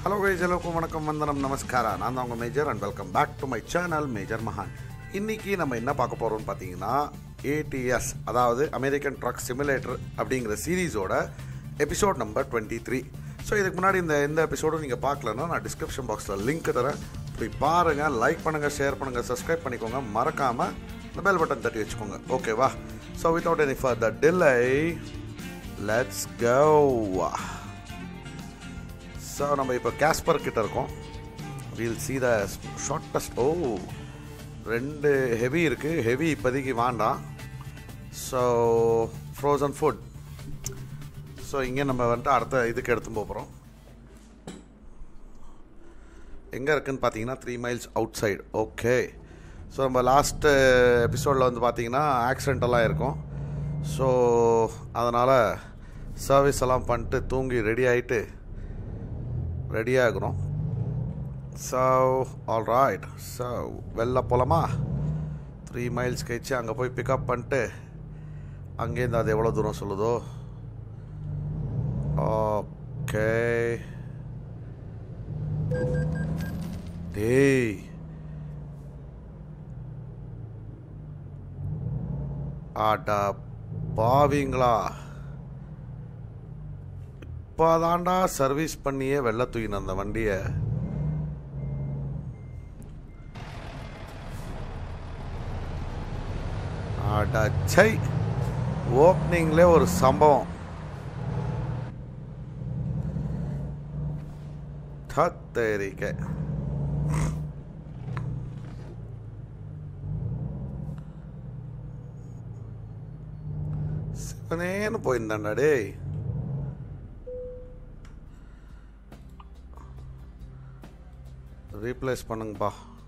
Hello guys எல்லோருக்கும் வணக்கம் வந்தனம் நமஸ்காரா நான் தான் உங்கள் major and welcome back to my channel major மகான் இன்னைக்கு நம்ம என்ன பார்க்க போகிறோம்னு பார்த்தீங்கன்னா ஏடிஎஸ் அதாவது அமெரிக்கன் ட்ரக் சிமுலேட்டர் அப்படிங்கிற சீரீஸோட episode number twenty three so இதுக்கு முன்னாடி இந்த எந்த எபிசோடும் நீங்கள் பார்க்கலன்னா நான் டிஸ்கிரிப்ஷன் பாக்ஸில் லிங்க் தரேன் போய் பாருங்கள் லைக் பண்ணுங்கள் ஷேர் பண்ணுங்கள் சப்ஸ்கிரைப் பண்ணிக்கோங்க மறக்காமல் இந்த பெல் பட்டன் தட்டி வச்சுக்கோங்க ஓகேவா so without any further delay let's go so நம்ம இப்போ கேஸ்பர் கிட்ட இருக்கோம் we'll see the shortest oh ரெண்டு ஹெவி இருக்குது ஹெவி இப்போதைக்கு வேண்டாம் ஸோ ஃப்ரோசன் ஃபுட் ஸோ இங்கே நம்ம வந்துட்டு அடுத்த இதுக்கு எடுத்து போகிறோம் எங்கே இருக்குன்னு பார்த்தீங்கன்னா three miles outside okay so நம்ம லாஸ்ட்டு எபிசோடில் வந்து பார்த்தீங்கன்னா ஆக்சிடெண்ட் எல்லாம் இருக்கும் ஸோ அதனால் சர்வீஸ் எல்லாம் பண்ணிட்டு தூங்கி ரெடி ஆகிட்டு ரெடி ஆகிறோம் ஸோ ஆல் ரைட் ஸோ வெளில போகலாமா த்ரீ மைல்ஸ் கழிச்சு அங்கே போய் பிக்கப் பண்ணிட்டு அங்கேருந்து அது எவ்வளோ தூரம் சொல்லுதோ ஓகே டேய் ஆடா பாவிங்களா இப்போதான்டா சர்வீஸ் பண்ணியே வெள்ள தூக்கின அந்த வண்டியை அடச்சை ஓப்பனிங்லே ஒரு சம்பவம் தத்தேரிக்கை சிவனேன்னு போயிருந்தாண்டா டேய் ரீப்ளேஸ் பண்ணுங்கப்பா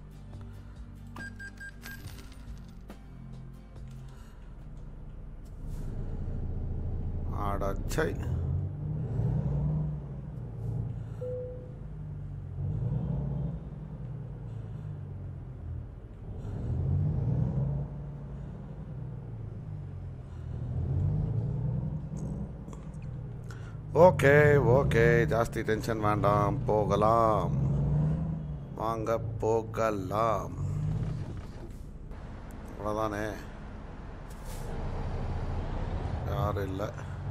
ஆடாச்சை ஓகே ஓகே ஜாஸ்தி டென்ஷன் வேண்டாம் போகலாம் வாங்க போகலாம் அவ்வளோதானே யாரும் இல்லை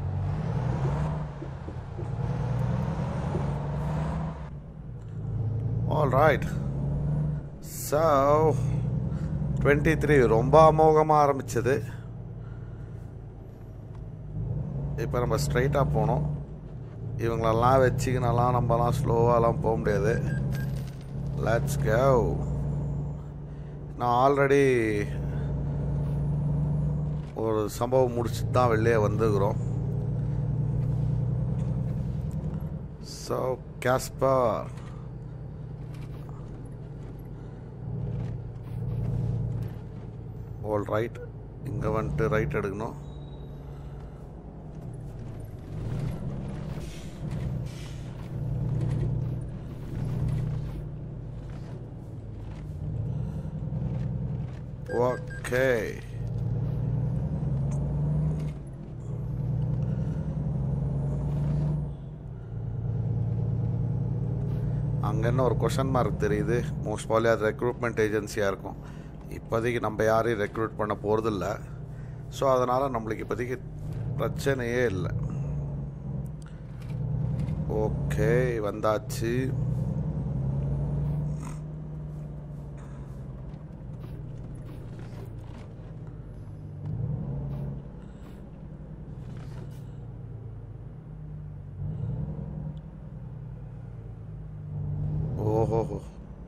all right so twenty three ரொம்ப அமோகமாக ஆரம்பிச்சது இப்போ நம்ம ஸ்ட்ரைட்டாக போனோம் இவங்களெல்லாம் வச்சுக்கினலாம் நம்மலாம் ஸ்லோவாலாம் போக முடியாது லெட்ஸ் கோ நான் ஆல்ரெடி ஒரு சம்பவம் முடிச்சுட்டு தான் வெளியே வந்துக்கிறோம் ஸோ கேஸ்பர் ஆல் ரைட் இங்கே வந்துட்டு ரைட் எடுக்கணும் ஓகே அங்கே என்ன ஒரு கொஷன் மார்க் தெரியுது மோஸ்ட் பாலி அது ரெக்ரூட்மெண்ட் ஏஜென்சியாக இருக்கும் இப்போதைக்கு நம்ம யாரையும் ரெக்ரூட் பண்ண போகிறதில்ல ஸோ அதனால் நம்மளுக்கு இப்போதைக்கு பிரச்சனையே இல்லை ஓகே வந்தாச்சு ஓஹோ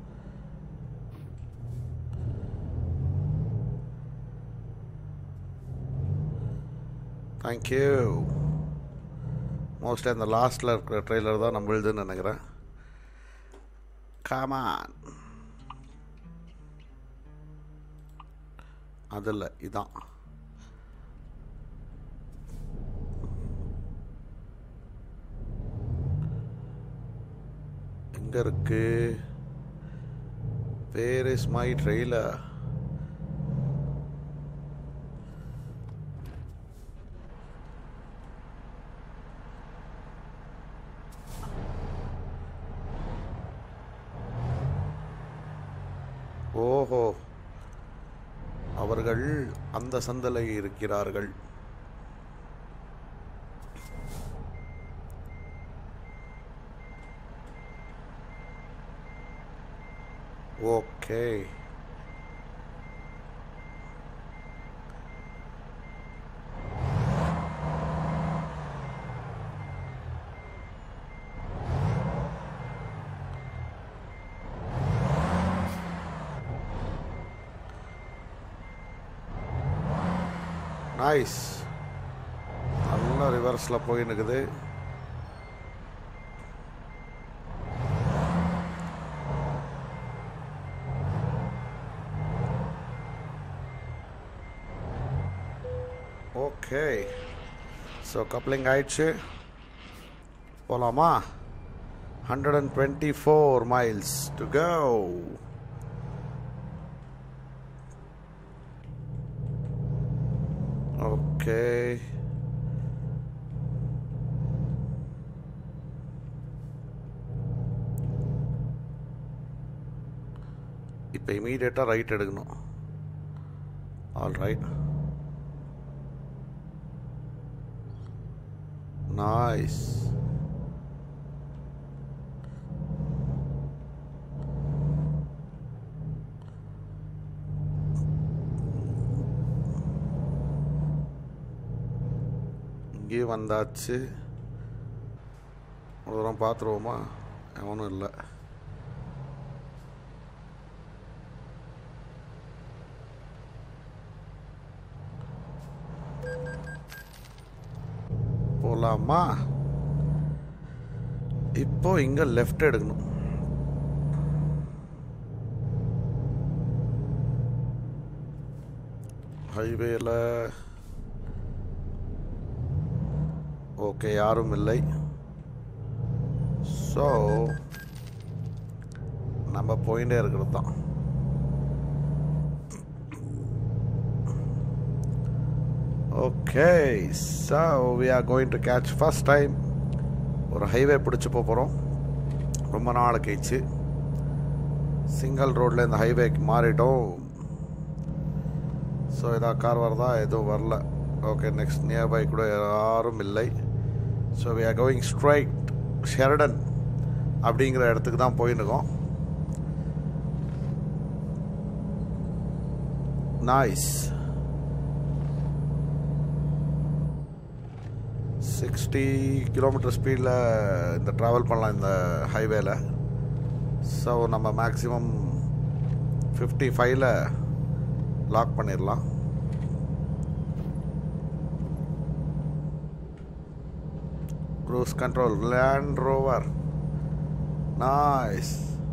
தேங்க்யூ மோஸ்ட்லி அந்த லாஸ்ட்டில் இருக்கிற ட்ரெய்லர் தான் நம்மளுதுன்னு நினைக்கிறேன் காமான் அதில் இதான் எங்கே இருக்கு வேர் இஸ் மை ட்ரெய்லர் ஓஹோ அவர்கள் அந்த சந்தலை இருக்கிறார்கள் ஓகே நைஸ் நல்ல ரிவர்ஸில் போயின்னு இருக்குது ஓகே ஸோ கப்ளிங் ஆயிடுச்சு போகலாமா hundred and twenty four miles to go okay இப்போ இமீடியட்டாக ரைட் எடுக்கணும் ஆல் ரைட் நைஸ் இங்கேயும் வந்தாச்சு ஒரு தூரம் பார்த்துருவோமா எவனும் இல்லை போலாமா இப்போ இங்க லெஃப்ட் எடுக்கணும் ஹைவேல ஓகே யாரும் இல்லை ஸோ நம்ம போயிட்டே இருக்கிறது தான் okay so we are going to catch first time ஒரு ஹைவே பிடிச்சி போகிறோம் ரொம்ப நாள் கழிச்சு சிங்கிள் ரோட்டில் இந்த ஹைவேக்கு மாறிட்டோம் ஸோ ஏதாவது கார் வருதா எதுவும் வரல ஓகே நெக்ஸ்ட் நியர்பை கூட யாரும் இல்லை so we are going straight Sheridan அப்படிங்கிற இடத்துக்கு தான் போயின்னுக்கோம் நாய்ஸ் சிக்ஸ்டி கிலோமீட்டர் ஸ்பீடில் இந்த ட்ராவல் பண்ணலாம் இந்த ஹைவேல ஸோ நம்ம மேக்ஸிமம் ஃபிஃப்டி ஃபைவ்ல லாக் பண்ணிடலாம் cruise control Land Rover noise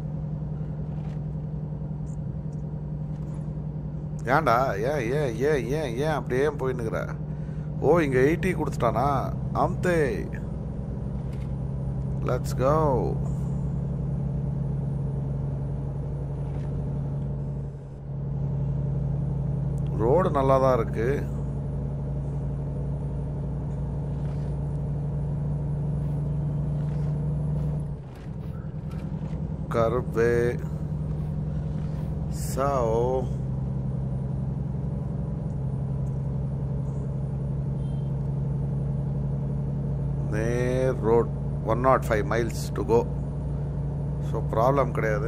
ஏன்டா ஏன் ஏன் ஏன் ஏன் ஏன் அப்படியே போயின்னுக்குற ஓ இங்கே எயிட்டி கொடுத்துட்டானா அம்தே லெட்ஸ் கோ ரோடு நல்லா தான் இருக்கு கருப்பு சோ நேர் road one nought five miles to go so problem கிடையாது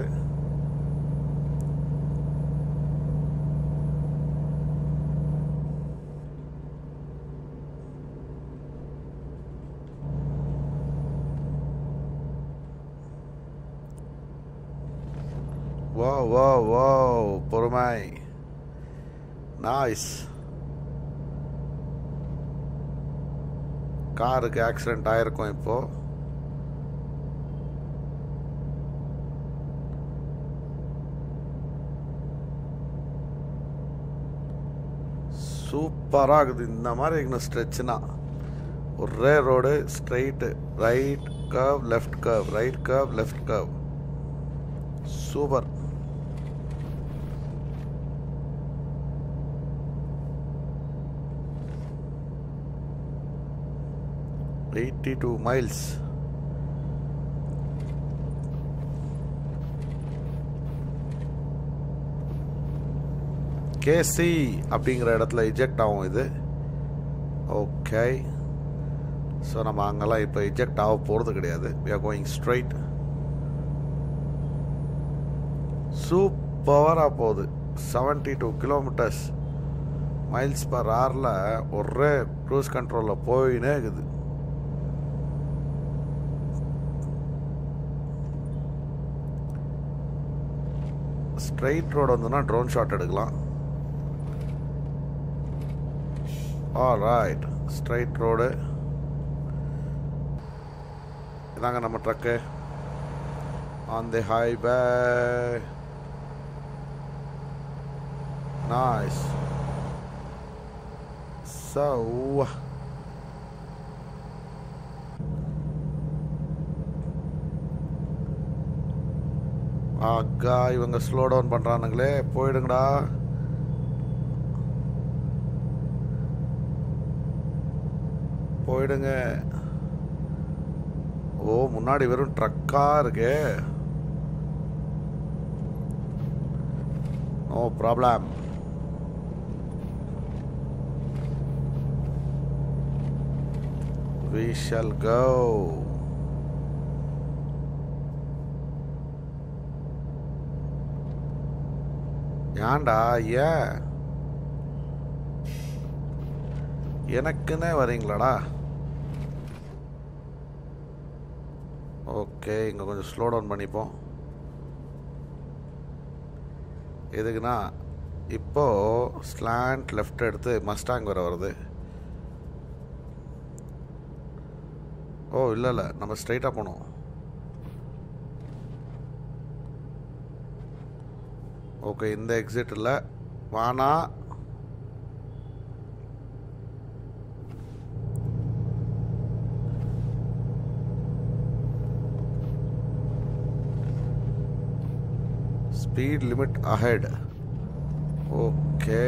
வா வா வா பொறுமை நாய்ஸ் காருக்கு ஆக்சிடென்ட் ஆயிருக்கும் இப்போ சூப்பராக இருக்குது இந்த மாதிரி இன்னும் ஸ்ட்ரெச்சுனா ஒரே road straight right curve left curve right curve left curve super eighty two miles கேசி அப்படிங்கிற இடத்துல இஜெக்ட் ஆகும் இது ஓகே ஸோ நம்ம அங்கெல்லாம் இப்போ இஜெக்ட் ஆக போகிறது கிடையாது we are கோயிங் ஸ்ட்ரைட் சூப்பராக போகுது seventy two kilometres miles per ஹவரில் ஒரே க்ரூஸ் கண்ட்ரோலில் போயினே இருக்குது ஸ்ட்ரைட் ரோடு வந்துன்னா ட்ரோன் ஷாட் எடுக்கலாம் ஆல் ரைட் ஸ்ட்ரைட் ரோடு இதாங்க நம்ம truck on the highway nice so ஆகா இவங்க ஸ்லோ டவுன் பண்ணுறானுங்களே போயிடுங்கடா போயிடுங்க ஓ முன்னாடி வெறும் ட்ரக்கா இருக்கு no problem we shall go ஏன்டா ஏன் எனக்குன்னே வரீங்களாடா ஓகே இங்கே கொஞ்சம் ஸ்லோ டவுன் பண்ணிப்போம் எதுக்குன்னா இப்போ ஸ்லாண்ட் லெஃப்ட் எடுத்து மஸ்டாங் வர வருது ஓ இல்லை இல்லை நம்ம ஸ்ட்ரைட்டாக போகணும் ஓகே இந்த எக்ஸிட் இல்லை வானா ஸ்பீட் லிமிட் அஹெட் ஓகே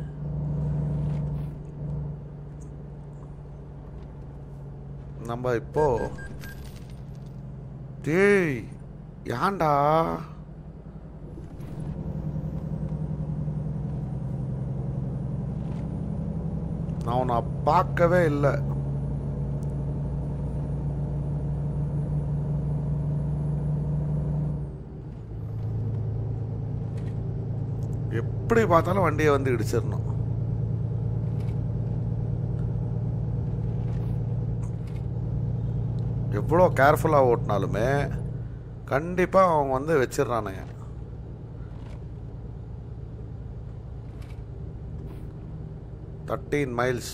நம்ம இப்போ டேய் ஏன்டா நான் உன்னை பார்க்கவே இல்லை எப்படி பார்த்தாலும் வண்டியை வந்து இடிச்சிடணும் எவ்வளோ கேர்ஃபுல்லாக ஓட்டினாலுமே கண்டிப்பாக அவங்க வந்து வச்சிடுறானுங்க தேர்ட்டீன் மைல்ஸ்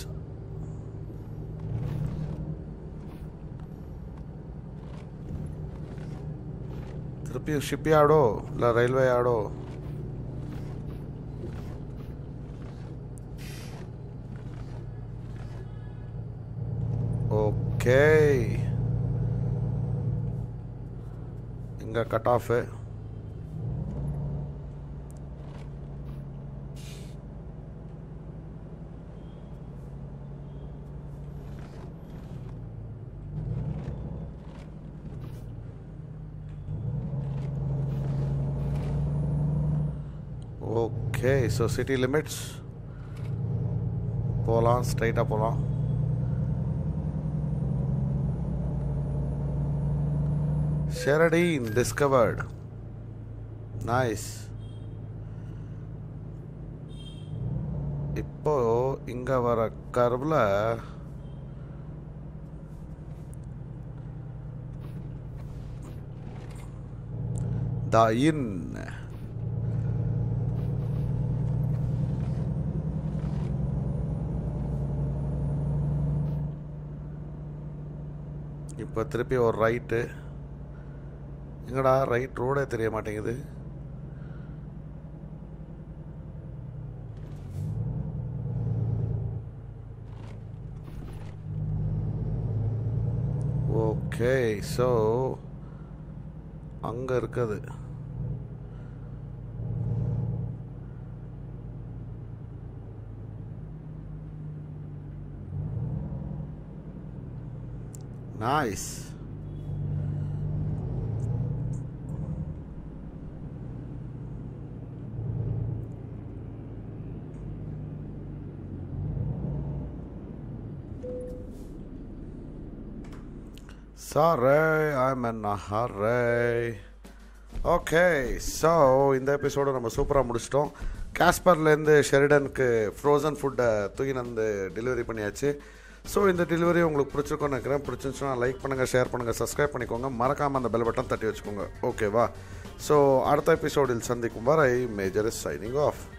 திருப்பியும் ஷிப் யார்டோ இல்லை ரயில்வே யார்டோ ஓகே இங்கே cut off okay so city limits போகலாம் ஸ்ட்ரைட்டாக போகலாம் ஷெரடீன் டிஸ்கவர்டு நைஸ் இப்போ இங்க வர கர்வ்ல த இன் இப்போ திருப்பி ஒரு ரைட்டு எங்கடா ரைட் ரோடே தெரிய மாட்டேங்குது ஓகே ஸோ அங்கே இருக்குது nice Sorry, I'm in a hurry. Okay so இந்த எபிசோடு நம்ம சூப்பராக முடிச்சிட்டோம் காஸ்பர்லேருந்து ஷெரிடனுக்கு ஃப்ரோசன் ஃபுட்டை தூக்கின்னு வந்து டெலிவரி பண்ணியாச்சு ஸோ இந்த டெலிவரி உங்களுக்கு பிடிச்சிருக்கோன்னு நினைக்கிறேன் பிடிச்சிருந்துச்சுன்னா லைக் பண்ணுங்கள் ஷேர் பண்ணுங்கள் சப்ஸ்கிரைப் பண்ணிக்கோங்க மறக்காமல் அந்த பெல் பட்டன் தட்டி வச்சுக்கோங்க ஓகேவா ஸோ அடுத்த எபிசோடில் சந்திக்கும் வரை மேஜர் இஸ் சைனிங் ஆஃப்